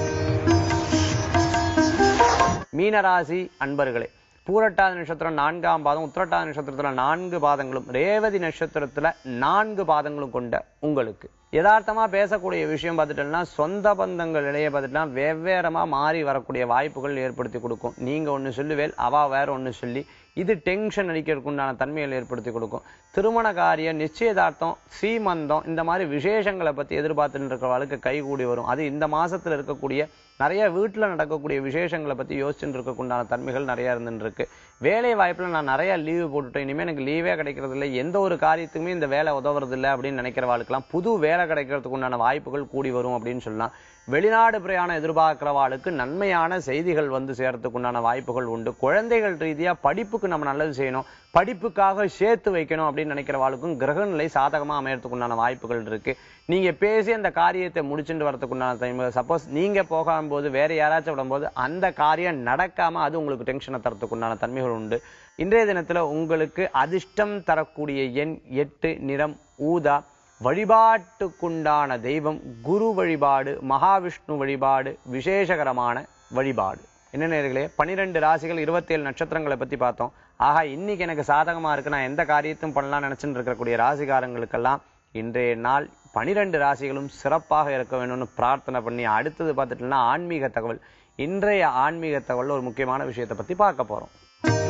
மீனராசி அன்பர்களே பூரட்டாதி நட்சத்திரம் நான்காம் பாதம் உத்திரட்டாதி நட்சத்திரத்துல நான்கு பாதங்களும் ரேவதி நட்சத்திரத்துல நான்கு பாதங்களும் கொண்ட உங்களுக்கு யதார்த்தமா பேசக்கூடிய விஷயம் பார்த்துட்டோம்னா சொந்த பந்தங்கள் இடையே பார்த்துட்டா வெவ்வேறமா மாறி வரக்கூடிய வாய்ப்புகள் ஏற்படுத்தி கொடுக்கும் நீங்க ஒண்ணு சொல்லுவேல் அவ வேற ஒண்ணு சொல்லி இது டென்ஷன் அடிக்கிறதுக்கு உண்டான தன்மைகள் ஏற்படுத்தி கொடுக்கும் திருமண காரியம் நிச்சயதார்த்தம் சீமந்தம் இந்த மாதிரி விசேஷங்களை பத்தி எதிர்பார்த்துட்டு இருக்கிறவளுக்கு கைகூடி வரும் அது இந்த மாசத்துல இருக்கக்கூடிய நிறைய வீட்டுல நடக்கக்கூடிய விசேஷங்களை பத்தி யோசிச்சுட்டு இருக்கக்குண்டான தன்மைகள் நிறைய இருந்துட்டு இருக்கு வேலை வாய்ப்புல நான் நிறைய லீவு போட்டுட்டேன் இனிமே எனக்கு லீவே கிடைக்கிறது இல்லை எந்த ஒரு காரியத்துக்குமே இந்த வேலை உதவுறது இல்லை அப்படின்னு நினைக்கிறவாளுக்கெல்லாம் புது வேலை கிடைக்கிறதுக்கு உண்டான வாய்ப்புகள் கூடி வரும் அப்படின்னு சொல்லலாம் வெளிநாடு பிரயாணம் எதிர்பார்க்கிறவாளுக்கு நன்மையான செய்திகள் வந்து சேர்றதுக்கு உண்டான வாய்ப்புகள் உண்டு குழந்தைகள் ரீதியா படிப்புக்கு நம்ம நல்லது செய்யணும் படிப்புக்காக சேர்த்து வைக்கணும் அப்படின்னு நினைக்கிறவாளுக்கும் கிரக நிலை சாதகமா அமையறதுக்கு உண்டான வாய்ப்புகள் இருக்கு நீங்க பேசி அந்த காரியத்தை முடிச்சுட்டு வரதுக்கு உண்டான டைம் சப்போஸ் நீங்க போகும்போது வேற யாராச்சும் விடும்போது அந்த காரியம் நடக்காம அது உங்களுக்கு டென்ஷனை தரத்துக்கு உண்டான தன்மைகள் உண்டு இன்றைய தினத்துல உங்களுக்கு அதிர்ஷ்டம் தரக்கூடிய எண் எட்டு நிறம் ஊதா வழிபாட்டுக்குண்டான தெய்வம் குரு வழிபாடு மகாவிஷ்ணு வழிபாடு விசேஷகரமான வழிபாடு என்ன நேர்களே பனிரெண்டு ராசிகள் இருபத்தேழு நட்சத்திரங்களை பத்தி பார்த்தோம் ஆகா இன்னைக்கு எனக்கு சாதகமா இருக்கு நான் எந்த காரியத்தையும் பண்ணலாம் நினைச்சுட்டு இருக்கக்கூடிய ராசிகாரங்களுக்கெல்லாம் இன்றைய நாள் பனிரெண்டு ராசிகளும் சிறப்பாக இருக்க வேணும்னு பிரார்த்தனை பண்ணி அடுத்தது பார்த்துட்டோம்னா ஆன்மீக தகவல் இன்றைய ஆன்மீக தகவல் ஒரு முக்கியமான விஷயத்தை பத்தி பார்க்க போறோம்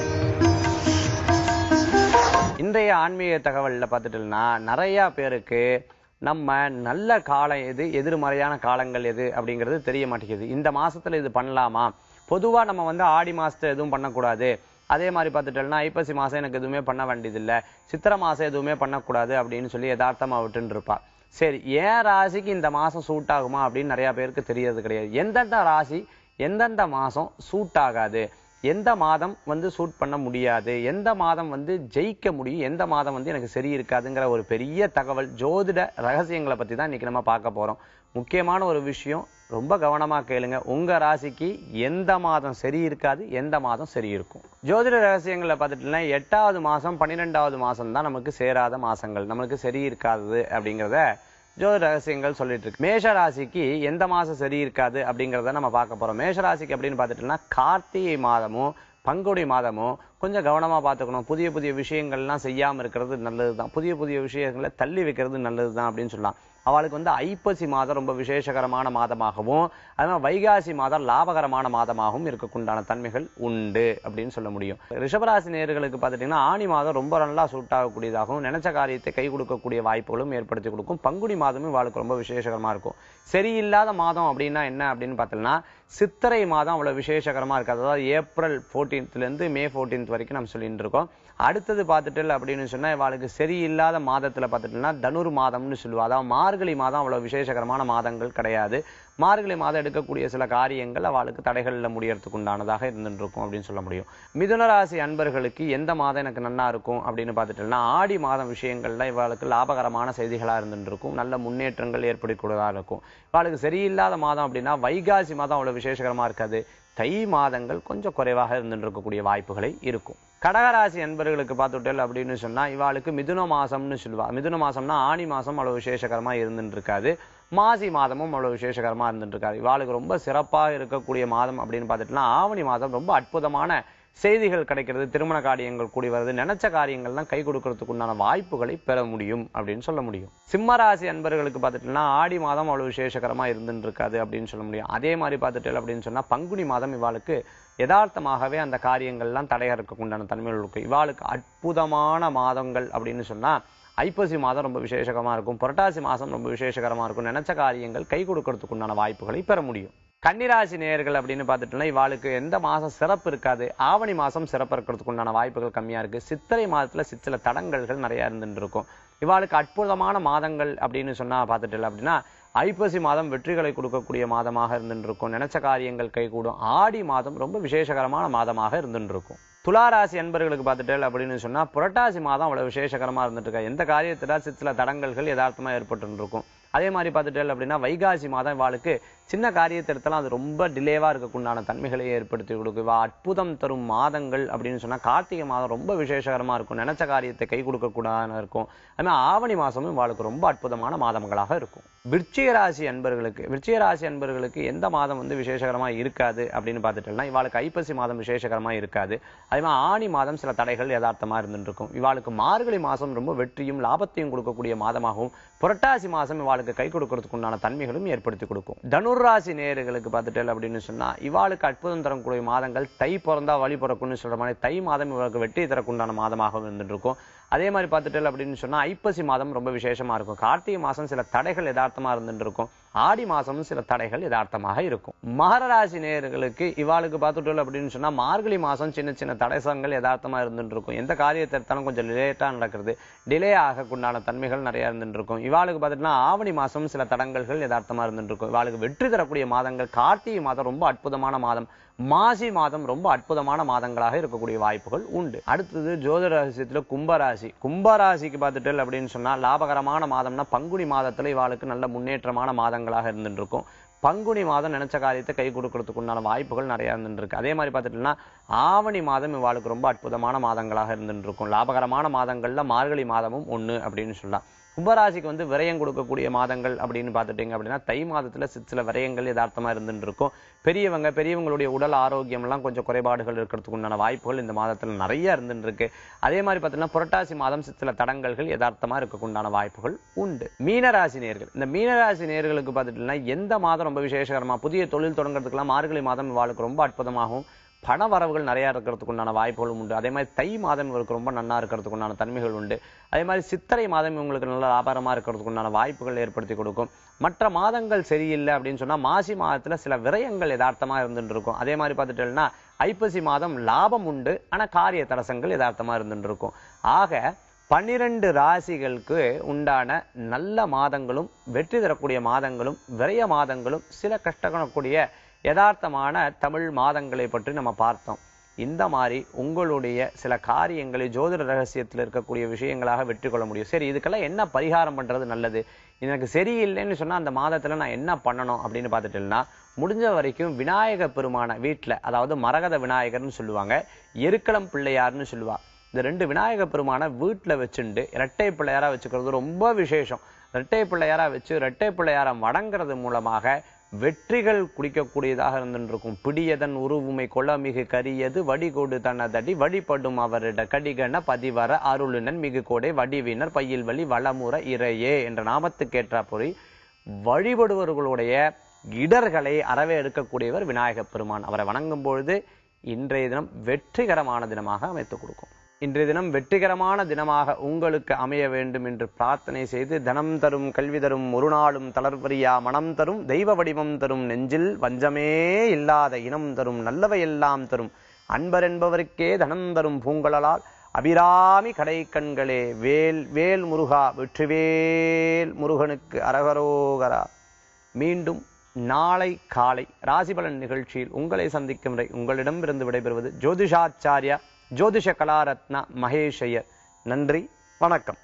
இன்றைய ஆன்மீக தகவல்ல பார்த்துட்டோம்னா நிறைய பேருக்கு நம்ம நல்ல காலம் எது எதிர்மறையான காலங்கள் எது அப்படிங்கிறது தெரிய மாட்டேங்குது இந்த மாசத்துல இது பண்ணலாமா பொதுவா நம்ம வந்து ஆடி மாசத்துல எதுவும் பண்ணக்கூடாது அதே மாதிரி பார்த்துட்டோம்னா ஐப்பசி மாசம் எனக்கு எதுவுமே பண்ண வேண்டியதில்லை சித்திரை மாசம் எதுவுமே பண்ணக்கூடாது அப்படின்னு சொல்லி யதார்த்தமா விட்டுன்னு இருப்பா சரி ஏன் ராசிக்கு இந்த மாசம் சூட் ஆகுமா அப்படின்னு நிறைய பேருக்கு தெரியறது கிடையாது எந்தெந்த ராசி எந்தெந்த மாசம் சூட் ஆகாது எந்த மாதம் வந்து சூட் பண்ண முடியாது எந்த மாதம் வந்து ஜெயிக்க முடியும் எந்த மாதம் வந்து எனக்கு சரி இருக்காதுங்கிற ஒரு பெரிய தகவல் ஜோதிட ரகசியங்களை பத்தி தான் இன்னைக்கு நம்ம பார்க்க போறோம் முக்கியமான ஒரு விஷயம் ரொம்ப கவனமா கேளுங்க உங்க ராசிக்கு எந்த மாதம் சரி இருக்காது எந்த மாதம் சரி இருக்கும் ஜோதிட ரகசியங்களை பார்த்துட்டீங்கன்னா எட்டாவது மாசம் பன்னிரெண்டாவது மாசம் தான் நமக்கு சேராத மாசங்கள் நமக்கு சரி இருக்காது அப்படிங்கிறத ஜோதிட ரகசியங்கள் சொல்லிட்டு இருக்கு மேஷ ராசிக்கு எந்த மாசம் சரி இருக்காது அப்படிங்கிறத நம்ம பார்க்க போறோம் மேஷ ராசிக்கு அப்படின்னு பார்த்துட்டோம்னா கார்த்திகை மாதமும் பங்குனி மாதமும் கொஞ்சம் கவனமா பார்த்துக்கணும் புதிய புதிய விஷயங்கள்லாம் செய்யாம இருக்கிறது நல்லதுதான் புதிய புதிய விஷயங்களை தள்ளி வைக்கிறது நல்லதுதான் அப்படின்னு சொல்லலாம் அவளுக்கு வந்து ஐப்பசி மாதம் ரொம்ப விசேஷகரமான மாதமாகவும் அதே மாதிரி வைகாசி மாதம் லாபகரமான மாதமாகவும் இருக்கக்குண்டான தன்மைகள் உண்டு அப்படின்னு சொல்ல முடியும் ரிஷபராசி நேர்களுக்கு பார்த்துட்டீங்கன்னா ஆணி மாதம் ரொம்ப நல்லா சூட் ஆகக்கூடியதாகவும் நினைச்ச காரியத்தை கை கொடுக்கக்கூடிய வாய்ப்புகளும் ஏற்படுத்தி கொடுக்கும் பங்குனி மாதமும் இவாளுக்கு ரொம்ப விசேஷகரமா இருக்கும் சரியில்லாத மாதம் அப்படின்னா என்ன அப்படின்னு பார்த்தோம்னா சித்திரை மாதம் அவ்வளவு விசேஷகரமா இருக்காது அதாவது ஏப்ரல் 14th ல இருந்து மே 14th வரைக்கும் நம்ம சொல்லிட்டு இருக்கோம் அடுத்தது பார்த்துட்டு அப்படின்னு சொன்னா இவாளுக்கு சரியில்லாத மாதத்துல பார்த்துட்டோம்னா தனுர் மாதம்னு சொல்லுவா அதாவது மார்கழி மாதம் அவ்வளவு விசேஷகரமான மாதங்கள் கிடையாது மார்கழி மாதம் எடுக்கக்கூடிய சில காரியங்கள் அவளுக்கு தடைகள்ல முடியறதுக்கு உண்டானதாக இருந்துட்டு இருக்கும் அப்படின்னு சொல்ல முடியும் மிதுன ராசி அன்பர்களுக்கு எந்த மாதம் எனக்கு நன்னா இருக்கும் அப்படின்னு பார்த்துட்டோம்னா ஆடி மாதம் விஷயங்கள்ல இவளுக்கு லாபகரமான செய்திகளா இருந்துட்டு இருக்கும் நல்ல முன்னேற்றங்கள் ஏற்படக்கூடியதா இருக்கும் இவளுக்கு சரியில்லாத மாதம் அப்படின்னா வைகாசி மாதம் அவ்வளவு விசேஷகரமா இருக்காது தை மாதங்கள் கொஞ்சம் குறைவாக இருந்துட்டு இருக்கக்கூடிய வாய்ப்புகளை இருக்கும் கடகராசி அன்பர்களுக்கு பார்த்துட்டல் அப்படின்னு சொன்னா இவாளுக்கு மிதுன மாசம்னு சொல்லுவா மிதுன மாசம்னா ஆணி மாசம் அவ்வளவு விசேஷகரமா இருந்துட்டு இருக்காது மாசி மாதமும் அவ்வளவு விசேஷகரமா இருந்துட்டு இருக்காது இவாளுக்கு ரொம்ப சிறப்பாக இருக்கக்கூடிய மாதம் அப்படின்னு பார்த்துட்டுனா ஆவணி மாதம் ரொம்ப அற்புதமான செய்திகள் கிடைக்கிறது திருமண காரியங்கள் கூடி வருது நினைச்ச காரியங்கள்லாம் கை கொடுக்கறதுக்கு உண்டான வாய்ப்புகளை பெற முடியும் அப்படின்னு சொல்ல முடியும் சிம்ம ராசி அன்பர்களுக்கு பார்த்துட்டோம்னா ஆடி மாதம் அவ்வளவு விசேஷகரமா இருந்துட்டு இருக்காது அப்படின்னு சொல்ல முடியும் அதே மாதிரி பார்த்துட்டு அப்படின்னு சொன்னா பங்குனி மாதம் இவாளுக்கு யதார்த்தமாகவே அந்த காரியங்கள்லாம் தடையா இருக்கக்கு உண்டான தன்மைகள் இருக்கு இவாளுக்கு அற்புதமான மாதங்கள் அப்படின்னு சொன்னா ஐப்பசி மாதம் ரொம்ப விசேஷகரமா இருக்கும் புரட்டாசி மாதம் ரொம்ப விசேஷகரமா இருக்கும் நினைச்ச காரியங்கள் கை கொடுக்கறதுக்கு உண்டான வாய்ப்புகளை பெற முடியும் கன்னிராசி நேயர்கள் அப்படின்னு பார்த்துட்டோம்னா இவாளுக்கு எந்த மாசம் சிறப்பு இருக்காது ஆவணி மாசம் சிறப்பு இருக்கிறதுக்கு உண்டான வாய்ப்புகள் கம்மியா இருக்கு சித்திரை மாதத்துல சிற்சில தடங்கல்கள் நிறைய இருந்துட்டு இருக்கும் இவாளுக்கு அற்புதமான மாதங்கள் அப்படின்னு சொன்னா பார்த்துட்டு அப்படின்னா ஐப்பசி மாதம் வெற்றிகளை கொடுக்கக்கூடிய மாதமாக இருந்துட்டு இருக்கும் நினைச்ச காரியங்கள் கைகூடும் ஆடி மாதம் ரொம்ப விசேஷகரமான மாதமாக இருந்துட்டு இருக்கும் துளாராசி அன்பர்களுக்கு பார்த்துட்டு அப்படின்னு சொன்னா புரட்டாசி மாதம் அவ்வளவு விசேஷகரமா இருந்துட்டு இருக்கா எந்த காரியத்தில சில தடங்கல்கள் யதார்த்தமா ஏற்பட்டு இருக்கும் அதே மாதிரி பார்த்துட்டு அப்படின்னா வைகாசி மாதம் இவாளுக்கு சின்ன காரியத்தை எடுத்தாலும் அது ரொம்ப டிலேவா இருக்கக்குண்டான தன்மைகளை ஏற்படுத்தி கொடுக்கும் இவா அற்புதம் தரும் மாதங்கள் அப்படின்னு சொன்னா கார்த்திகை மாதம் ரொம்ப விசேஷகரமா இருக்கும் நினைச்ச காரியத்தை கை கொடுக்கக்கூடாது இருக்கும் அது மாதிரி ஆவணி மாசமும் இவாளுக்கு ரொம்ப அற்புதமான மாதங்களாக இருக்கும் விருச்சிக ராசி அன்பர்களுக்கு விருச்சிக ராசி அன்பர்களுக்கு எந்த மாதம் வந்து விசேஷகரமா இருக்காது அப்படின்னு பார்த்துட்டோம்னா இவாளுக்கு ஐப்பசி மாதம் விசேஷகரமா இருக்காது அதே மாதிரி ஆணி மாதம் சில தடைகள் யதார்த்தமா இருந்துட்டு இருக்கும் இவாளுக்கு மார்கழி மாசம் ரொம்ப வெற்றியும் லாபத்தையும் கொடுக்கக்கூடிய மாதமாகவும் புரட்டாசி மாசம் இவாளுக்கு கை கொடுக்கறதுக்கு உண்டான தன்மைகளும் ஏற்படுத்தி கொடுக்கும் தனுர்ராசி நேயர்களுக்கு பார்த்துட்டு அப்படின்னு சொன்னா இவாளுக்கு அற்புதம் தரக்கூடிய மாதங்கள் தை பிறந்தா வழி பிறக்கும்னு சொல்ற மாதிரி தை மாதம் இவளுக்கு வெற்றி தரக்குண்டான மாதமாக இருந்துட்டு இருக்கும் அதே மாதிரி பார்த்துட்டு அப்படின்னு சொன்னா ஐப்பசி மாதம் ரொம்ப விசேஷமா இருக்கும் கார்த்திகை மாசம் சில தடைகள் யதார்த்தமா இருந்துட்டு இருக்கும் ஆடி மாசமும் சில தடைகள் யதார்த்தமாக இருக்கும் மகர ராசி நேயர்களுக்கு இவாளுக்கு பார்த்துட்டு அப்படின்னு சொன்னா மார்கழி மாசம் சின்ன சின்ன தடைசங்கள் யதார்த்தமா இருந்துட்டு இருக்கும் எந்த காரியத்தை எடுத்தாலும் கொஞ்சம் லேட்டா நடக்கிறது டிலே ஆகக்குண்டான தன்மைகள் நிறைய இருந்துட்டு இருக்கும் இவாளுக்கு பார்த்துட்டுனா ஆவணி மாசம் சில தடங்கல்கள் யதார்த்தமா இருந்துட்டு இருக்கும் இவாளுக்கு வெற்றி தரக்கூடிய மாதங்கள் கார்த்திகை மாதம் ரொம்ப அற்புதமான மாதம் மாசி மாதம் ரொம்ப அற்புதமான மாதங்களாக இருக்கக்கூடிய வாய்ப்புகள் உண்டு அடுத்தது ஜோதிட ரகசியத்துல கும்பராசி கும்பராசிக்கு பார்த்துட்டு அப்படின்னு சொன்னா லாபகரமான மாதம்னா பங்குனி மாதத்துல இவாளுக்கு நல்ல முன்னேற்றமான மாதங்களாக இருந்துட்டு இருக்கும் பங்குனி மாதம் நினைச்ச காரியத்தை கை கொடுக்கறதுக்கு உண்டான வாய்ப்புகள் நிறைய இருந்துட்டு இருக்கு அதே மாதிரி பார்த்துட்டோம்னா ஆவணி மாதம் இவாளுக்கு ரொம்ப அற்புதமான மாதங்களாக இருந்துட்டு இருக்கும் லாபகரமான மாதங்கள்ல மார்கழி மாதமும் ஒண்ணு அப்படின்னு சொல்லலாம் கும்பராசிக்கு வந்து விரயம் கொடுக்கக்கூடிய மாதங்கள் அப்படின்னு பார்த்துட்டீங்க அப்படின்னா தை மாதத்துல சில சில விரயங்கள் யதார்த்தமா இருந்துட்டு இருக்கும் பெரியவங்க பெரியவங்களுடைய உடல் ஆரோக்கியம் எல்லாம் கொஞ்சம் குறைபாடுகள் இருக்கிறதுக்கு உண்டான வாய்ப்புகள் இந்த மாதத்துல நிறைய இருந்துட்டு இருக்கு அதே மாதிரி பார்த்தீங்கன்னா புரட்டாசி மாதம் சில தடங்கல்கள் யதார்த்தமா இருக்கக்கு உண்டான வாய்ப்புகள் உண்டு மீனராசி நேர்கள் இந்த மீனராசி நேர்களுக்கு பார்த்துட்டீங்கன்னா எந்த மாதம் ரொம்ப விசேஷகரமா புதிய தொழில் தொடங்குறதுக்கெல்லாம் மார்கழி மாதம் இவாளுக்கு ரொம்ப அற்புதமாகவும் பண வரவுகள் நிறைய இருக்கிறதுக்கு உண்டான வாய்ப்புகளும் உண்டு அதே மாதிரி தை மாதம் இவருக்கு ரொம்ப நன்னா இருக்கிறதுக்கு உண்டான தன்மைகள் உண்டு அதே மாதிரி சித்திரை மாதம் இவங்களுக்கு நல்ல லாபகரமா இருக்கிறதுக்கு உண்டான வாய்ப்புகள் ஏற்படுத்தி கொடுக்கும் மற்ற மாதங்கள் சரியில்லை அப்படின்னு சொன்னா மாசி மாதத்துல சில விரயங்கள் யதார்த்தமா இருந்துட்டு இருக்கும் அதே மாதிரி பார்த்துட்டோம்னா ஐப்பசி மாதம் லாபம் உண்டு ஆனா காரிய தடசங்கள் யதார்த்தமா இருந்துட்டு இருக்கும் ஆக பன்னிரண்டு ராசிகளுக்கு உண்டான நல்ல மாதங்களும் வெற்றி தரக்கூடிய மாதங்களும் விரய மாதங்களும் சில கஷ்டப்படக்கூடிய யதார்த்தமான தமிழ் மாதங்களை பற்றி நம்ம பார்த்தோம் இந்த மாதிரி உங்களுடைய சில காரியங்களை ஜோதிட ரகசியத்தில் இருக்கக்கூடிய விஷயங்களாக வெற்றி கொள்ள முடியும் சரி இதுக்கெல்லாம் என்ன பரிகாரம் பண்றது நல்லது எனக்கு சரியில்லைன்னு சொன்னா அந்த மாதத்துல நான் என்ன பண்ணணும் அப்படின்னு பார்த்துட்டேன்னா முடிஞ்ச வரைக்கும் விநாயக பெருமான வீட்டுல அதாவது மரகத விநாயகர்னு சொல்லுவாங்க எருக்களம் பிள்ளையார்னு சொல்லுவா இந்த ரெண்டு விநாயக பெருமான வீட்டுல வச்சுண்டு இரட்டை பிள்ளையாரா வச்சுக்கிறது ரொம்ப விசேஷம் இரட்டை பிள்ளையாரா வச்சு இரட்டை பிள்ளையாரை வணங்குறது மூலமாக வெற்றிகள் குடிக்கக்கூடியதாக இருந்திருக்கும் பிடியதன் உருவுமை கொளமிகு கரியது வடிகோடு தனதடி வழிபடும் அவரிட கடிகன பதிவர அருளினன் மிகு கோடை வடிவினர் பையில் வழி வளமுற இறையே என்ற நாமத்துக்கேற்ற பொறி வழிபடுவர்களுடைய இடர்களை அறவே எடுக்கக்கூடியவர் விநாயகப் பெருமான் அவரை வணங்கும் பொழுது இன்றைய தினம் வெற்றிகரமான தினமாக அமைத்துக் கொடுக்கும் இன்றைய தினம் வெற்றிகரமான தினமாக உங்களுக்கு அமைய வேண்டும் என்று பிரார்த்தனை செய்து தனம் தரும் கல்வி தரும் ஒரு நாளும் தளர்வரியா மனம் தரும் தெய்வ வடிவம் தரும் நெஞ்சில் வஞ்சமே இல்லாத இனம் தரும் நல்லவையெல்லாம் தரும் அன்பர் என்பவருக்கே தனம் தரும் பூங்களால் அபிராமி கடை கண்களே வேல் வேல் முருகா வெற்றிவேல் முருகனுக்கு அரகரோகரா மீண்டும் நாளை காலை ராசிபலன் நிகழ்ச்சியில் உங்களை சந்திக்கும் வரை உங்களிடமிருந்து விடைபெறுவது ஜோதிஷாச்சாரியா ஜோதிஷ கலாரத்னா மகேஷ் ஐயர் நன்றி வணக்கம்